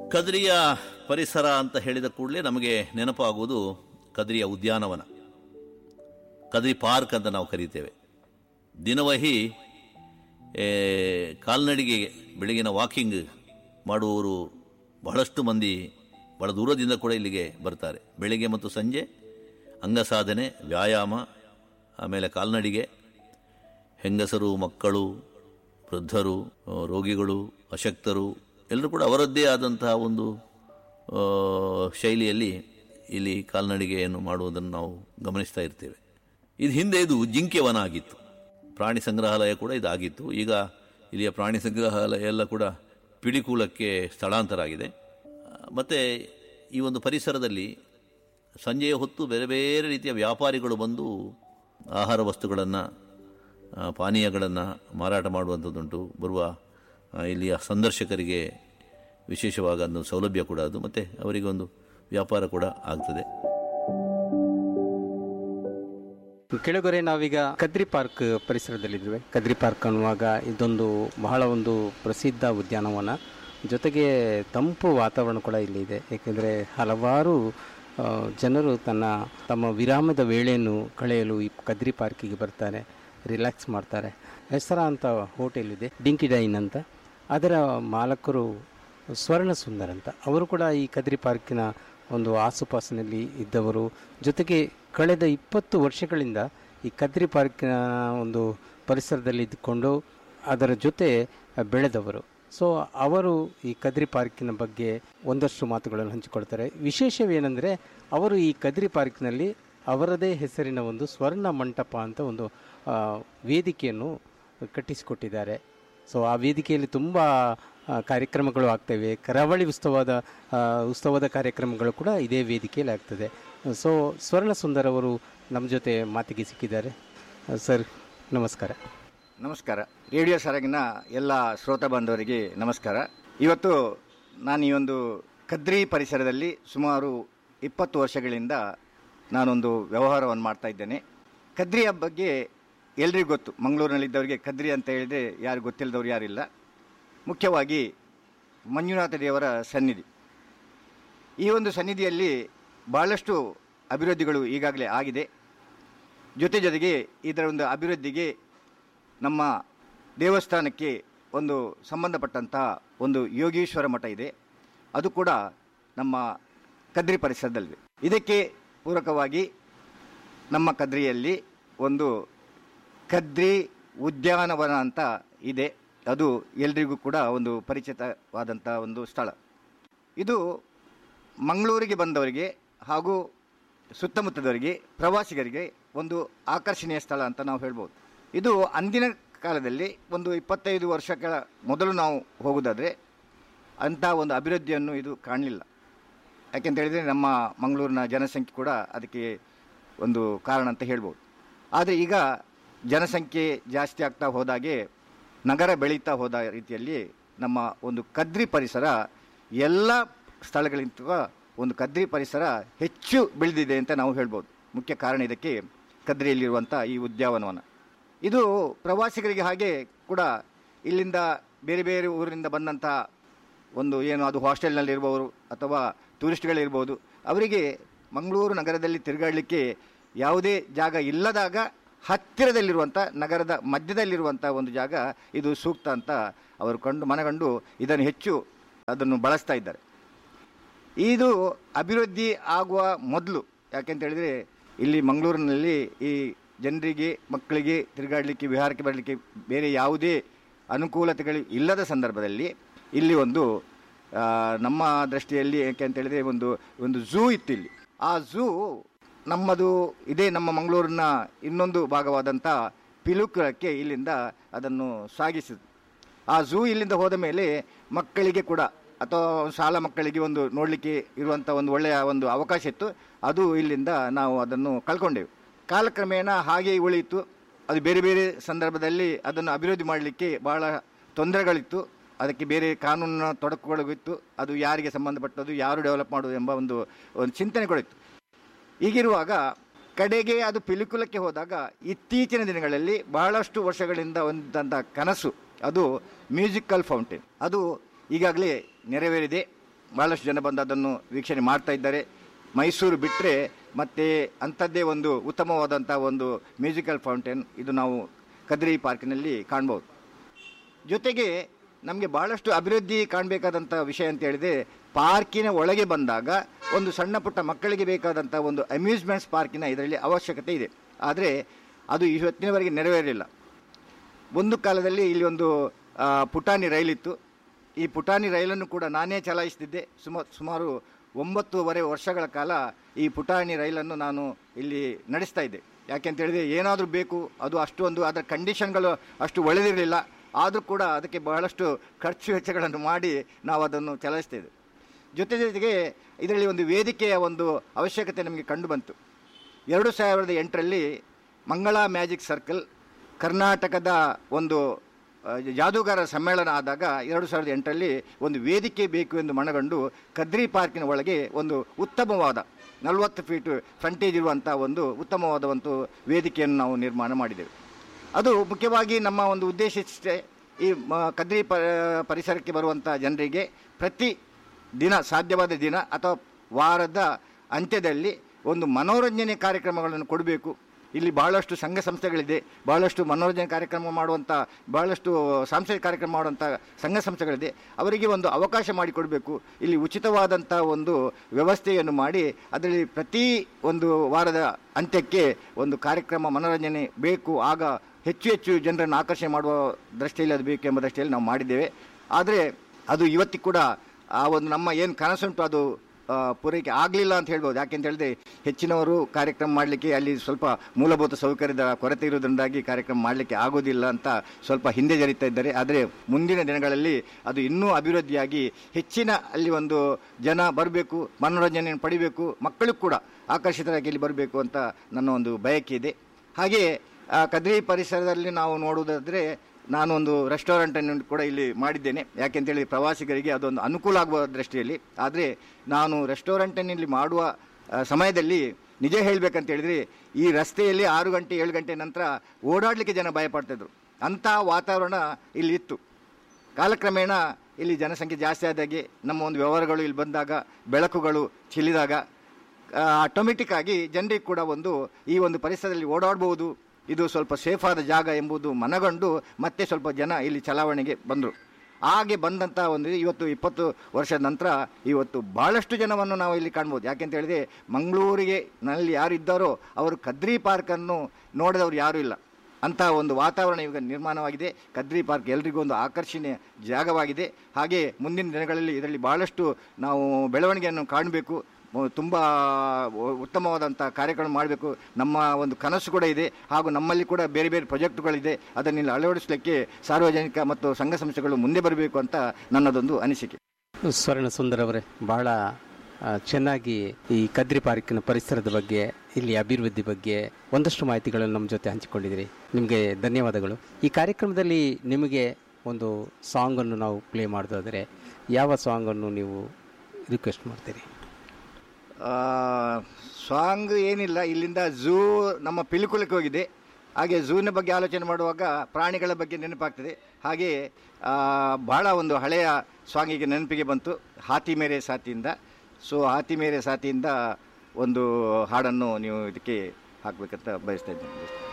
ಕದ್ರಿಯ ಪರಿಸರ ಅಂತ ಹೇಳಿದ ಕೂಡಲೇ ನಮಗೆ ನೆನಪಾಗುವುದು ಕದ್ರಿಯ ಉದ್ಯಾನವನ ಕದ್ರಿ ಪಾರ್ಕ್ ಅಂತ ನಾವು ಕರೀತೇವೆ ದಿನವಹಿ ಏ, ಕಾಲ್ನಡಿಗೆ ಬೆಳಗಿನ ವಾಕಿಂಗ್ ಮಾಡುವವರು ಬಹಳಷ್ಟು ಮಂದಿ ಬಹಳ ದೂರದಿಂದ ಕೂಡ ಇಲ್ಲಿಗೆ ಬರ್ತಾರೆ ಬೆಳಿಗ್ಗೆ ಮತ್ತು ಸಂಜೆ ಅಂಗಸಾಧನೆ ವ್ಯಾಯಾಮ ಆಮೇಲೆ ಕಾಲ್ನಡಿಗೆ ಹೆಂಗಸರು ಮಕ್ಕಳು ವೃದ್ಧರು ಆ, ರೋಗಿಗಳು ಅಶಕ್ತರು ಎಲ್ಲರೂ ಕೂಡ ಅವರದ್ದೇ ಆದಂತಹ ಒಂದು ಆ, ಶೈಲಿಯಲ್ಲಿ ಇಲ್ಲಿ ಕಾಲ್ನಡಿಗೆಯನ್ನು ಮಾಡುವುದನ್ನು ನಾವು ಗಮನಿಸ್ತಾ ಇರ್ತೇವೆ ಇದು ಹಿಂದೆ ಇದು ಜಿಂಕೆ ವನ ಆಗಿತ್ತು ಪ್ರಾಣಿ ಸಂಗ್ರಹಾಲಯ ಕೂಡ ಇದಾಗಿತ್ತು ಈಗ ಇಲ್ಲಿಯ ಪ್ರಾಣಿ ಸಂಗ್ರಹಾಲಯ ಎಲ್ಲ ಕೂಡ ಪಿಡಿಕೂಲಕ್ಕೆ ಸ್ಥಳಾಂತರ ಆಗಿದೆ ಮತ್ತು ಈ ಒಂದು ಪರಿಸರದಲ್ಲಿ ಸಂಜೆಯ ಹೊತ್ತು ಬೇರೆ ಬೇರೆ ರೀತಿಯ ವ್ಯಾಪಾರಿಗಳು ಬಂದು ಆಹಾರ ವಸ್ತುಗಳನ್ನು ಪಾನೀಯಗಳನ್ನು ಮಾರಾಟ ಮಾಡುವಂಥದ್ದುಂಟು ಬರುವ ಆ, ಇಲ್ಲಿಯ ಸಂದರ್ಶಕರಿಗೆ ವಿಶೇಷವಾದ ಒಂದು ಸೌಲಭ್ಯ ಕೂಡ ಅದು ಮತ್ತು ಅವರಿಗೆ ಒಂದು ವ್ಯಾಪಾರ ಕೂಡ ಆಗ್ತದೆ ಕೆಳಗರೆ ನಾವೀಗ ಕದ್ರಿ ಪಾರ್ಕ್ ಪರಿಸರದಲ್ಲಿದ್ದೇವೆ ಕದ್ರಿ ಪಾರ್ಕ್ ಅನ್ನುವಾಗ ಇದೊಂದು ಬಹಳ ಒಂದು ಪ್ರಸಿದ್ಧ ಉದ್ಯಾನವನ ಜೊತೆಗೆ ತಂಪು ವಾತಾವರಣ ಕೂಡ ಇಲ್ಲಿ ಇದೆ ಏಕೆಂದರೆ ಹಲವಾರು ಆ, ಜನರು ತನ್ನ ತಮ್ಮ ವಿರಾಮದ ವೇಳೆಯನ್ನು ಕಳೆಯಲು ಈ ಕದ್ರಿ ಪಾರ್ಕಿಗೆ ಬರ್ತಾರೆ ರಿಲ್ಯಾಕ್ಸ್ ಮಾಡ್ತಾರೆ ಹೆಸರಾಂತ ಹೋಟೆಲ್ ಇದೆ ಡಿಂಕಿ ಡೈನ್ ಅಂತ ಅದರ ಮಾಲಕರು ಸ್ವರ್ಣ ಸುಂದರ್ ಅಂತ ಅವರು ಕೂಡ ಈ ಕದ್ರಿ ಪಾರ್ಕಿನ ಒಂದು ಆಸುಪಾಸಿನಲ್ಲಿ ಇದ್ದವರು ಜೊತೆಗೆ ಕಳೆದ ಇಪ್ಪತ್ತು ವರ್ಷಗಳಿಂದ ಈ ಕದ್ರಿ ಪಾರ್ಕಿನ ಒಂದು ಪರಿಸರದಲ್ಲಿ ಇದ್ದುಕೊಂಡು ಅದರ ಜೊತೆ ಬೆಳೆದವರು ಸೊ ಅವರು ಈ ಕದ್ರಿ ಪಾರ್ಕಿನ ಬಗ್ಗೆ ಒಂದಷ್ಟು ಮಾತುಗಳನ್ನು ಹಂಚಿಕೊಳ್ತಾರೆ ವಿಶೇಷವೇನೆಂದರೆ ಅವರು ಈ ಕದ್ರಿ ಪಾರ್ಕಿನಲ್ಲಿ ಅವರದೇ ಹೆಸರಿನ ಒಂದು ಸ್ವರ್ಣ ಮಂಟಪ ಅಂತ ಒಂದು ಆ, ವೇದಿಕೆಯನ್ನು ಕಟ್ಟಿಸಿಕೊಟ್ಟಿದ್ದಾರೆ ಸೊ ಆ ವೇದಿಕೆಯಲ್ಲಿ ತುಂಬ ಆ, ಕಾರ್ಯಕ್ರಮಗಳು ಆಗ್ತವೆ ಕರಾವಳಿ ಉತ್ಸವದ ಆ, ಉತ್ಸವದ ಕಾರ್ಯಕ್ರಮಗಳು ಕೂಡ ಇದೇ ವೇದಿಕೆಯಲ್ಲಿ ಆಗ್ತದೆ ಸೊ ಸ್ವರ್ಣ ಸುಂದರ್ ಅವರು ನಮ್ಮ ಜೊತೆ ಮಾತಿಗೆ ಸಿಕ್ಕಿದ್ದಾರೆ ಆ, ಸರ್ ನಮಸ್ಕಾರ ನಮಸ್ಕಾರ ರೇಡಿಯೋ ಸರಗಿನ ಎಲ್ಲ ಶ್ರೋತ ಬಾಂಧವರಿಗೆ ನಮಸ್ಕಾರ ಇವತ್ತು ನಾನು ಈ ಒಂದು ಕದ್ರಿ ಪರಿಸರದಲ್ಲಿ ಸುಮಾರು ಇಪ್ಪತ್ತು ವರ್ಷಗಳಿಂದ ನಾನೊಂದು ವ್ಯವಹಾರವನ್ನು ಮಾಡ್ತಾ ಇದ್ದೇನೆ ಕದ್ರಿಯ ಬಗ್ಗೆ ಎಲ್ರಿಗೂ ಗೊತ್ತು ಮಂಗಳೂರಿನಲ್ಲಿದ್ದವರಿಗೆ ಕದ್ರಿ ಅಂತ ಹೇಳಿದರೆ ಯಾರು ಗೊತ್ತಿಲ್ಲದವ್ರು ಯಾರಿಲ್ಲ ಮುಖ್ಯವಾಗಿ ಮಂಜುನಾಥ ದೇವರ ಸನ್ನಿಧಿ ಈ ಒಂದು ಸನ್ನಿಧಿಯಲ್ಲಿ ಭಾಳಷ್ಟು ಅಭಿವೃದ್ಧಿಗಳು ಈಗಾಗಲೇ ಆಗಿದೆ ಜೊತೆ ಜೊತೆಗೆ ಇದರ ಒಂದು ಅಭಿವೃದ್ಧಿಗೆ ನಮ್ಮ ದೇವಸ್ಥಾನಕ್ಕೆ ಒಂದು ಸಂಬಂಧಪಟ್ಟಂತಹ ಒಂದು ಯೋಗೀಶ್ವರ ಮಠ ಇದೆ ಅದು ಕೂಡ ನಮ್ಮ ಕದ್ರಿ ಪರಿಸರದಲ್ಲಿದೆ ಇದಕ್ಕೆ ಪೂರಕವಾಗಿ ನಮ್ಮ ಕದ್ರಿಯಲ್ಲಿ ಒಂದು ಕದ್ರಿ ಉದ್ಯಾನವನ ಅಂತ ಇದೆ ಅದು ಎಲ್ರಿಗೂ ಕೂಡ ಒಂದು ಪರಿಚಿತವಾದಂಥ ಒಂದು ಸ್ಥಳ ಇದು ಮಂಗಳೂರಿಗೆ ಬಂದವರಿಗೆ ಹಾಗೂ ಸುತ್ತಮುತ್ತದವರಿಗೆ ಪ್ರವಾಸಿಗರಿಗೆ ಒಂದು ಆಕರ್ಷಣೀಯ ಸ್ಥಳ ಅಂತ ನಾವು ಹೇಳ್ಬೋದು ಇದು ಅಂದಿನ ಕಾಲದಲ್ಲಿ ಒಂದು ಇಪ್ಪತ್ತೈದು ವರ್ಷಗಳ ಮೊದಲು ನಾವು ಹೋಗೋದಾದರೆ ಅಂಥ ಒಂದು ಅಭಿವೃದ್ಧಿಯನ್ನು ಇದು ಕಾಣಲಿಲ್ಲ ಯಾಕೆಂತ ಹೇಳಿದರೆ ನಮ್ಮ ಮಂಗಳೂರಿನ ಜನಸಂಖ್ಯೆ ಕೂಡ ಅದಕ್ಕೆ ಒಂದು ಕಾರಣ ಅಂತ ಹೇಳ್ಬೋದು ಆದರೆ ಈಗ ಜನಸಂಖ್ಯೆ ಜಾಸ್ತಿ ಆಗ್ತಾ ಹೋದಾಗೆ ನಗರ ಬೆಳೀತಾ ಹೋದ ರೀತಿಯಲ್ಲಿ ನಮ್ಮ ಒಂದು ಕದ್ರಿ ಪರಿಸರ ಎಲ್ಲ ಸ್ಥಳಗಳಿಂದ ಒಂದು ಕದ್ರಿ ಪರಿಸರ ಹೆಚ್ಚು ಬೆಳೆದಿದೆ ಅಂತ ನಾವು ಹೇಳ್ಬೋದು ಮುಖ್ಯ ಕಾರಣ ಇದಕ್ಕೆ ಕದ್ರಿಯಲ್ಲಿರುವಂಥ ಈ ಉದ್ಯಾನವನ ಇದು ಪ್ರವಾಸಿಗರಿಗೆ ಹಾಗೆ ಕೂಡ ಇಲ್ಲಿಂದ ಬೇರೆ ಬೇರೆ ಊರಿನಿಂದ ಬಂದಂಥ ಒಂದು ಏನು ಅದು ಹಾಸ್ಟೆಲ್ನಲ್ಲಿರುವವರು ಅಥವಾ ಟೂರಿಸ್ಟ್ಗಳಿರ್ಬೋದು ಅವರಿಗೆ ಮಂಗಳೂರು ನಗರದಲ್ಲಿ ತಿರುಗಾಡಲಿಕ್ಕೆ ಯಾವುದೇ ಜಾಗ ಇಲ್ಲದಾಗ ಹತ್ತಿರದಲ್ಲಿರುವಂಥ ನಗರದ ಮಧ್ಯದಲ್ಲಿರುವಂಥ ಒಂದು ಜಾಗ ಇದು ಸೂಕ್ತ ಅಂತ ಅವರು ಕಂಡು ಮನಗಂಡು ಇದನ್ನು ಹೆಚ್ಚು ಅದನ್ನು ಬಳಸ್ತಾ ಇದ್ದಾರೆ ಇದು ಅಭಿವೃದ್ಧಿ ಆಗುವ ಮೊದಲು ಯಾಕೆಂತ ಹೇಳಿದರೆ ಇಲ್ಲಿ ಮಂಗಳೂರಿನಲ್ಲಿ ಈ ಜನರಿಗೆ ಮಕ್ಕಳಿಗೆ ತಿರುಗಾಡಲಿಕ್ಕೆ ವಿಹಾರಕ್ಕೆ ಬರಲಿಕ್ಕೆ ಬೇರೆ ಯಾವುದೇ ಅನುಕೂಲತೆಗಳು ಇಲ್ಲದ ಸಂದರ್ಭದಲ್ಲಿ ಇಲ್ಲಿ ಒಂದು ಆ, ನಮ್ಮ ದೃಷ್ಟಿಯಲ್ಲಿ ಯಾಕೆ ಅಂತ ಹೇಳಿದರೆ ಒಂದು ಒಂದು ಝೂ ಇತ್ತು ಇಲ್ಲಿ ಆ ಝೂ ನಮ್ಮದು ಇದೇ ನಮ್ಮ ಮಂಗಳೂರಿನ ಇನ್ನೊಂದು ಭಾಗವಾದಂಥ ಪಿಲುಕುಳಕ್ಕೆ ಇಲ್ಲಿಂದ ಅದನ್ನು ಸಾಗಿಸಿತು ಆ ಝೂ ಇಲ್ಲಿಂದ ಹೋದ ಮೇಲೆ ಮಕ್ಕಳಿಗೆ ಕೂಡ ಅಥವಾ ಶಾಲಾ ಮಕ್ಕಳಿಗೆ ಒಂದು ನೋಡಲಿಕ್ಕೆ ಇರುವಂಥ ಒಂದು ಒಳ್ಳೆಯ ಒಂದು ಅವಕಾಶ ಇತ್ತು ಅದು ಇಲ್ಲಿಂದ ನಾವು ಅದನ್ನು ಕಳ್ಕೊಂಡೆವು ಕಾಲಕ್ರಮೇಣ ಹಾಗೆ ಉಳಿಯಿತು ಅದು ಬೇರೆ ಬೇರೆ ಸಂದರ್ಭದಲ್ಲಿ ಅದನ್ನು ಅಭಿವೃದ್ಧಿ ಮಾಡಲಿಕ್ಕೆ ಬಹಳ ತೊಂದರೆಗಳಿತ್ತು ಅದಕ್ಕೆ ಬೇರೆ ಕಾನೂನಿನ ತೊಡಕುಗಳಿತ್ತು ಅದು ಯಾರಿಗೆ ಸಂಬಂಧಪಟ್ಟದ್ದು ಯಾರು ಡೆವಲಪ್ ಮಾಡೋದು ಎಂಬ ಒಂದು ಒಂದು ಚಿಂತನೆಗಳಿತ್ತು ಹೀಗಿರುವಾಗ ಕಡೆಗೆ ಅದು ಪಿಲಿಕುಲಕ್ಕೆ ಹೋದಾಗ ಇತ್ತೀಚಿನ ದಿನಗಳಲ್ಲಿ ಬಹಳಷ್ಟು ವರ್ಷಗಳಿಂದ ಹೊಂದಂಥ ಕನಸು ಅದು ಮ್ಯೂಸಿಕಲ್ ಫೌಂಟೇನ್ ಅದು ಈಗಾಗಲೇ ನೆರವೇರಿದೆ ಭಾಳಷ್ಟು ಜನ ಬಂದು ಅದನ್ನು ವೀಕ್ಷಣೆ ಮಾಡ್ತಾ ಇದ್ದಾರೆ ಮೈಸೂರು ಬಿಟ್ಟರೆ ಮತ್ತೆ ಅಂಥದ್ದೇ ಒಂದು ಉತ್ತಮವಾದಂಥ ಒಂದು ಮ್ಯೂಸಿಕಲ್ ಫೌಂಟೇನ್ ಇದು ನಾವು ಕದ್ರಿ ಪಾರ್ಕಿನಲ್ಲಿ ಕಾಣ್ಬೋದು ಜೊತೆಗೆ ನಮಗೆ ಭಾಳಷ್ಟು ಅಭಿವೃದ್ಧಿ ಕಾಣಬೇಕಾದಂಥ ವಿಷಯ ಅಂತ ಹೇಳಿದರೆ ಪಾರ್ಕಿನ ಒಳಗೆ ಬಂದಾಗ ಒಂದು ಸಣ್ಣ ಪುಟ್ಟ ಮಕ್ಕಳಿಗೆ ಬೇಕಾದಂಥ ಒಂದು ಅಮ್ಯೂಸ್ಮೆಂಟ್ಸ್ ಪಾರ್ಕಿನ ಇದರಲ್ಲಿ ಅವಶ್ಯಕತೆ ಇದೆ ಆದರೆ ಅದು ಇವತ್ತಿನವರೆಗೆ ನೆರವೇರಲಿಲ್ಲ ಒಂದು ಕಾಲದಲ್ಲಿ ಇಲ್ಲಿ ಒಂದು ಆ, ಪುಟಾಣಿ ರೈಲಿತ್ತು ಈ ಪುಟಾಣಿ ರೈಲನ್ನು ಕೂಡ ನಾನೇ ಚಲಾಯಿಸ್ತಿದ್ದೆ ಸುಮ ಸುಮಾರು ಒಂಬತ್ತೂವರೆ ವರ್ಷಗಳ ಕಾಲ ಈ ಪುಟಾಣಿ ರೈಲನ್ನು ನಾನು ಇಲ್ಲಿ ನಡೆಸ್ತಾ ಇದ್ದೆ ಯಾಕೆಂತ ಹೇಳಿದ್ರೆ ಏನಾದರೂ ಬೇಕು ಅದು ಅಷ್ಟೊಂದು ಅದರ ಕಂಡೀಷನ್ಗಳು ಅಷ್ಟು ಒಳ್ಳೆದಿರಲಿಲ್ಲ ಆದರೂ ಕೂಡ ಅದಕ್ಕೆ ಬಹಳಷ್ಟು ಖರ್ಚು ವೆಚ್ಚಗಳನ್ನು ಮಾಡಿ ನಾವು ಅದನ್ನು ಚಲಾಯಿಸ್ತಿದ್ದೆ ಜೊತೆ ಜೊತೆಗೆ ಇದರಲ್ಲಿ ಒಂದು ವೇದಿಕೆಯ ಒಂದು ಅವಶ್ಯಕತೆ ನಮಗೆ ಕಂಡು ಬಂತು ಎರಡು ಸಾವಿರದ ಎಂಟರಲ್ಲಿ ಮಂಗಳಾ ಮ್ಯಾಜಿಕ್ ಸರ್ಕಲ್ ಕರ್ನಾಟಕದ ಒಂದು ಆ, ಜಾದೂಗಾರ ಸಮ್ಮೇಳನ ಆದಾಗ ಎರಡು ಸಾವಿರದ ಎಂಟರಲ್ಲಿ ಒಂದು ವೇದಿಕೆ ಬೇಕು ಎಂದು ಮನಗಂಡು ಕದ್ರಿ ಪಾರ್ಕಿನ ಒಳಗೆ ಒಂದು ಉತ್ತಮವಾದ ನಲವತ್ತು ಫೀಟ್ ಫ್ರಂಟೇಜ್ ಇರುವಂಥ ಒಂದು ಉತ್ತಮವಾದ ಒಂದು ವೇದಿಕೆಯನ್ನು ನಾವು ನಿರ್ಮಾಣ ಮಾಡಿದ್ದೇವೆ ಅದು ಮುಖ್ಯವಾಗಿ ನಮ್ಮ ಒಂದು ಉದ್ದೇಶ ಇಷ್ಟೇ ಈ ಮ- ಕದ್ರಿ ಪ ಪರಿಸರಕ್ಕೆ ಬರುವಂಥ ಜನರಿಗೆ ಪ್ರತಿ ದಿನ ಸಾಧ್ಯವಾದ ದಿನ ಅಥವಾ ವಾರದ ಅಂತ್ಯದಲ್ಲಿ ಒಂದು ಮನೋರಂಜನೆ ಕಾರ್ಯಕ್ರಮಗಳನ್ನು ಕೊಡಬೇಕು ಇಲ್ಲಿ ಬಹಳಷ್ಟು ಸಂಘ ಸಂಸ್ಥೆಗಳಿದೆ ಬಹಳಷ್ಟು ಮನೋರಂಜನೆ ಕಾರ್ಯಕ್ರಮ ಮಾಡುವಂಥ ಬಹಳಷ್ಟು ಸಾಂಸ್ಕೃತಿಕ ಕಾರ್ಯಕ್ರಮ ಮಾಡುವಂಥ ಸಂಘ ಸಂಸ್ಥೆಗಳಿದೆ ಅವರಿಗೆ ಒಂದು ಅವಕಾಶ ಮಾಡಿಕೊಡಬೇಕು ಇಲ್ಲಿ ಉಚಿತವಾದಂಥ ಒಂದು ವ್ಯವಸ್ಥೆಯನ್ನು ಮಾಡಿ ಅದರಲ್ಲಿ ಪ್ರತಿ ಒಂದು ವಾರದ ಅಂತ್ಯಕ್ಕೆ ಒಂದು ಕಾರ್ಯಕ್ರಮ ಮನೋರಂಜನೆ ಬೇಕು ಆಗ ಹೆಚ್ಚು ಹೆಚ್ಚು ಜನರನ್ನು ಆಕರ್ಷಣೆ ಮಾಡುವ ದೃಷ್ಟಿಯಲ್ಲಿ ಅದು ಬೇಕು ಎಂಬ ದೃಷ್ಟಿಯಲ್ಲಿ ನಾವು ಮಾಡಿದ್ದೇವೆ ಆದರೆ ಅದು ಇವತ್ತಿಗೆ ಕೂಡ ಆ ಒಂದು ನಮ್ಮ ಏನು ಕನಸುಂಟು ಅದು ಆ, ಪೂರೈಕೆ ಆಗಲಿಲ್ಲ ಅಂತ ಹೇಳ್ಬೋದು ಯಾಕೆಂತ ಹೇಳಿದ್ರೆ ಹೆಚ್ಚಿನವರು ಕಾರ್ಯಕ್ರಮ ಮಾಡಲಿಕ್ಕೆ ಅಲ್ಲಿ ಸ್ವಲ್ಪ ಮೂಲಭೂತ ಸೌಕರ್ಯದ ಕೊರತೆ ಇರುವುದರಿಂದಾಗಿ ಕಾರ್ಯಕ್ರಮ ಮಾಡಲಿಕ್ಕೆ ಆಗೋದಿಲ್ಲ ಅಂತ ಸ್ವಲ್ಪ ಹಿಂದೆ ಜರಿತಾ ಇದ್ದಾರೆ ಆದರೆ ಮುಂದಿನ ದಿನಗಳಲ್ಲಿ ಅದು ಇನ್ನೂ ಅಭಿವೃದ್ಧಿಯಾಗಿ ಹೆಚ್ಚಿನ ಅಲ್ಲಿ ಒಂದು ಜನ ಬರಬೇಕು ಮನೋರಂಜನೆಯನ್ನು ಪಡಿಬೇಕು ಮಕ್ಕಳು ಕೂಡ ಆಕರ್ಷಿತರಾಗಿ ಇಲ್ಲಿ ಬರಬೇಕು ಅಂತ ನನ್ನ ಒಂದು ಬಯಕೆ ಇದೆ ಹಾಗೆ ಆ, ಕದ್ರಿ ಪರಿಸರದಲ್ಲಿ ನಾವು ನೋಡುವುದಾದರೆ ನಾನೊಂದು ರೆಸ್ಟೋರೆಂಟನ್ನು ಕೂಡ ಇಲ್ಲಿ ಮಾಡಿದ್ದೇನೆ ಯಾಕೆಂತೇಳಿ ಪ್ರವಾಸಿಗರಿಗೆ ಅದೊಂದು ಅನುಕೂಲ ಆಗುವ ದೃಷ್ಟಿಯಲ್ಲಿ ಆದರೆ ನಾನು ರೆಸ್ಟೋರೆಂಟನ್ನಲ್ಲಿ ಮಾಡುವ ಆ, ಸಮಯದಲ್ಲಿ ನಿಜ ಹೇಳಬೇಕಂತ ಹೇಳಿದರೆ ಈ ರಸ್ತೆಯಲ್ಲಿ ಆರು ಗಂಟೆ ಏಳು ಗಂಟೆ ನಂತರ ಓಡಾಡಲಿಕ್ಕೆ ಜನ ಭಯಪಡ್ತಿದ್ರು ಅಂಥ ವಾತಾವರಣ ಇಲ್ಲಿ ಇತ್ತು ಕಾಲಕ್ರಮೇಣ ಇಲ್ಲಿ ಜನಸಂಖ್ಯೆ ಜಾಸ್ತಿ ಆದಾಗೆ ನಮ್ಮ ಒಂದು ವ್ಯವಹಾರಗಳು ಇಲ್ಲಿ ಬಂದಾಗ ಬೆಳಕುಗಳು ಚೆಲ್ಲಿದಾಗ ಆಟೋಮೆಟಿಕ್ ಆಗಿ ಜನರಿಗೆ ಕೂಡ ಒಂದು ಈ ಒಂದು ಪರಿಸರದಲ್ಲಿ ಓಡಾಡ್ಬೋದು ಇದು ಸ್ವಲ್ಪ ಸೇಫ್ ಆದ ಜಾಗ ಎಂಬುದು ಮನಗಂಡು ಮತ್ತೆ ಸ್ವಲ್ಪ ಜನ ಇಲ್ಲಿ ಚಲಾವಣೆಗೆ ಬಂದರು ಹಾಗೆ ಬಂದಂಥ ಒಂದು ಇವತ್ತು ಇಪ್ಪತ್ತು ವರ್ಷದ ನಂತರ ಇವತ್ತು ಭಾಳಷ್ಟು ಜನವನ್ನು ನಾವು ಇಲ್ಲಿ ಕಾಣ್ಬೋದು ಯಾಕೆಂತ ಹೇಳಿದ್ರೆ ಮಂಗಳೂರಿಗೆ ನಲ್ಲಿ ಯಾರು ಇದ್ದಾರೋ ಅವರು ಕದ್ರಿ ಪಾರ್ಕನ್ನು ನೋಡಿದವರು ಯಾರೂ ಇಲ್ಲ ಅಂತಹ ಒಂದು ವಾತಾವರಣ ಈಗ ನಿರ್ಮಾಣವಾಗಿದೆ ಕದ್ರಿ ಪಾರ್ಕ್ ಎಲ್ರಿಗೂ ಒಂದು ಆಕರ್ಷಣೀಯ ಜಾಗವಾಗಿದೆ ಹಾಗೆ ಮುಂದಿನ ದಿನಗಳಲ್ಲಿ ಇದರಲ್ಲಿ ಭಾಳಷ್ಟು ನಾವು ಬೆಳವಣಿಗೆಯನ್ನು ಕಾಣಬೇಕು ತುಂಬ ಉತ್ತಮವಾದಂಥ ಕಾರ್ಯಕ್ರಮ ಮಾಡಬೇಕು ನಮ್ಮ ಒಂದು ಕನಸು ಕೂಡ ಇದೆ ಹಾಗೂ ನಮ್ಮಲ್ಲಿ ಕೂಡ ಬೇರೆ ಬೇರೆ ಪ್ರಾಜೆಕ್ಟ್ಗಳಿದೆ ಅದನ್ನೆಲ್ಲ ಅಳವಡಿಸಲಿಕ್ಕೆ ಸಾರ್ವಜನಿಕ ಮತ್ತು ಸಂಘ ಸಂಸ್ಥೆಗಳು ಮುಂದೆ ಬರಬೇಕು ಅಂತ ನನ್ನದೊಂದು ಅನಿಸಿಕೆ ಸ್ವರ್ಣ ಸುಂದರ್ ಅವರೇ ಬಹಳ ಆ, ಚೆನ್ನಾಗಿ ಈ ಕದ್ರಿ ಪಾರ್ಕಿನ ಪರಿಸರದ ಬಗ್ಗೆ ಇಲ್ಲಿ ಅಭಿವೃದ್ಧಿ ಬಗ್ಗೆ ಒಂದಷ್ಟು ಮಾಹಿತಿಗಳನ್ನು ನಮ್ಮ ಜೊತೆ ಹಂಚಿಕೊಂಡಿದ್ದೀರಿ ನಿಮಗೆ ಧನ್ಯವಾದಗಳು ಈ ಕಾರ್ಯಕ್ರಮದಲ್ಲಿ ನಿಮಗೆ ಒಂದು ಸಾಂಗನ್ನು ನಾವು ಪ್ಲೇ ಮಾಡೋದಾದರೆ ಯಾವ ಸಾಂಗನ್ನು ನೀವು ರಿಕ್ವೆಸ್ಟ್ ಮಾಡ್ತೀರಿ ಸಾಂಗ್ ಏನಿಲ್ಲ ಇಲ್ಲಿಂದ ಝೂ ನಮ್ಮ ಪಿಲಿಕುಲಕ್ಕೆ ಹೋಗಿದೆ ಹಾಗೆ ಝೂನ ಬಗ್ಗೆ ಆಲೋಚನೆ ಮಾಡುವಾಗ ಪ್ರಾಣಿಗಳ ಬಗ್ಗೆ ನೆನಪಾಗ್ತದೆ ಹಾಗೆ ಆ, ಬಹಳ ಒಂದು ಹಳೆಯ ಸಾಂಗಿಗೆ ನೆನಪಿಗೆ ಬಂತು ಹಾತಿ ಮೇರೆ ಸಾತಿಯಿಂದ ಸೊ ಹಾತಿ ಮೇರೆ ಸಾತಿಯಿಂದ ಒಂದು ಹಾಡನ್ನು ನೀವು ಇದಕ್ಕೆ ಹಾಕಬೇಕಂತ ಬಯಸ್ತಾ ಇದ್ದೇನೆ